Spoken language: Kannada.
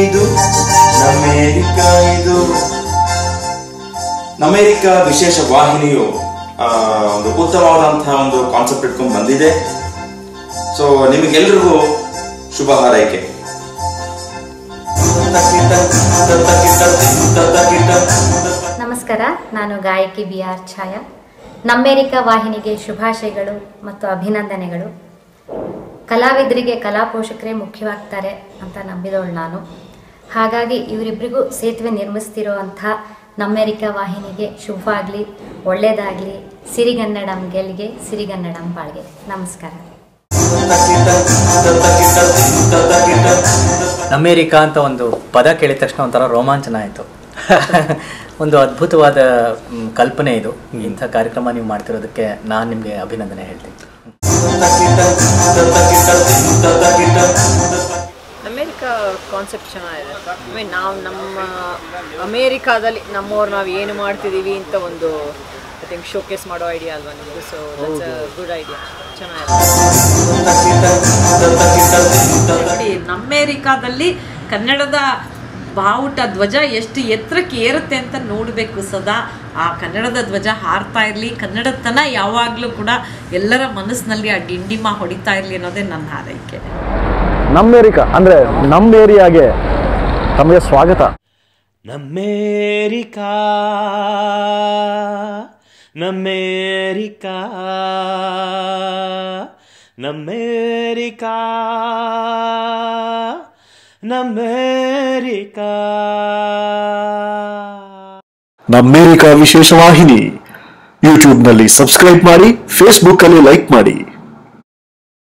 ಇದು ನಮ್ಮೇರಿಕ ಇದು ನಮ್ಮೇರಿಕ ವಿಶೇಷ ವಾಹಿನಿಯು ಆ, ಒಂದು ಉತ್ತಮವಾದಂತಹ ಒಂದು ಕಾನ್ಸೆಪ್ಟ್ ಇಟ್ಕೊಂಡು ಬಂದಿದೆ ಸೊ ನಿಮಗೆಲ್ರಿಗೂ ಶುಭ ಹಾರೈಕೆ ನಮಸ್ಕಾರ ನಾನು ಗಾಯಕಿ ಬಿ ಆರ್ ಛಾಯಾ ನಮ್ಮೇರಿಕಾ ವಾಹಿನಿಗೆ ಶುಭಾಶಯಗಳು ಮತ್ತು ಅಭಿನಂದನೆಗಳು ಕಲಾವಿದರಿಗೆ ಕಲಾ ಪೋಷಕರೇ ಮುಖ್ಯವಾಗ್ತಾರೆ ಅಂತ ನಂಬಿದವಳು ನಾನು ಹಾಗಾಗಿ ಇವರಿಬ್ಬರಿಗೂ ಸೇತುವೆ ನಿರ್ಮಿಸ್ತಿರೋ ಅಂಥ ನಮ್ಮೇರಿಕಾ ವಾಹಿನಿಗೆ ಶುಭವಾಗಲಿ ಒಳ್ಳೆಯದಾಗಲಿ ಸಿರಿಗನ್ನಡಂ ಗೆಲ್ಗೆ ಸಿರಿಗನ್ನಡಂ ಬಾಳ್ಗೆ ನಮಸ್ಕಾರ ಅಮೇರಿಕಾ ಅಂತ ಒಂದು ಪದ ಕೇಳಿದ ತಕ್ಷಣ ಒಂಥರ ರೋಮಾಂಚನ ಆಯಿತು ಒಂದು ಅದ್ಭುತವಾದ ಮ್, ಕಲ್ಪನೆ ಇದು ಇಂಥ ಕಾರ್ಯಕ್ರಮ ನೀವು ಮಾಡ್ತಿರೋದಕ್ಕೆ ನಾನು ನಿಮಗೆ ಅಭಿನಂದನೆ ಹೇಳ್ತೀನಿ ಅಮೇರಿಕಾ ಕಾನ್ಸೆಪ್ಟ್ ಚೆನ್ನಾಗಿದೆ ಐ ಮೀನ್ ನಾವು ನಮ್ಮ ಅಮೇರಿಕಾದಲ್ಲಿ ನಮ್ಮವ್ರು ನಾವು ಏನು ಮಾಡ್ತಿದ್ದೀವಿ ಅಂತ ಒಂದು ಐ ಥಿಂಕ್ ಶೋಕೇಸ್ ಮಾಡೋ ಐಡಿಯಾ ಅಲ್ವಾ ನಿಮ್ಮದು so that's a good idea ಚೆನ್ನಾಗಿದೆ ನೋಡಿ ಅಮೇರಿಕಾದಲ್ಲಿ ಕನ್ನಡದ ಬಾವುಟ ಧ್ವಜ ಎಷ್ಟು ಎತ್ತರಕ್ಕೆ ಏರುತ್ತೆ ಅಂತ ನೋಡಬೇಕು ಸದಾ ಆ ಕನ್ನಡದ ಧ್ವಜ ಹಾರ್ತಾ ಇರಲಿ ಕನ್ನಡತನ ಯಾವಾಗಲೂ ಕೂಡ ಎಲ್ಲರ ಮನಸ್ಸಿನಲ್ಲಿ ಆ ಡಿಂಡಿಮ ಹೊಡಿತಾ ಇರಲಿ ಅನ್ನೋದೇ ನನ್ನ ಹಾರೈಕೆ ನಮ್ಮೇರಿಕಾ ಅಂದ್ರೆ ನಮ್ಮ ಏರಿಯಾಗೆ ತಮಗೆ ಸ್ವಾಗತ ನಮ್ಮೇರಿಕಾ ನಮ್ಮೇರಿಕಾ ನಮ್ಮೇರಿಕಾ ನಮ್ಮೇರಿಕಾ ನಮ್ಮೇರಿಕಾ ವಿಶೇಷ ವಾಹಿನಿ ಯೂಟ್ಯೂಬ್ನಲ್ಲಿ ಸಬ್ಸ್ಕ್ರೈಬ್ ಮಾಡಿ ಫೇಸ್ಬುಕ್ ಅಲ್ಲಿ ಲೈಕ್ ಮಾಡಿ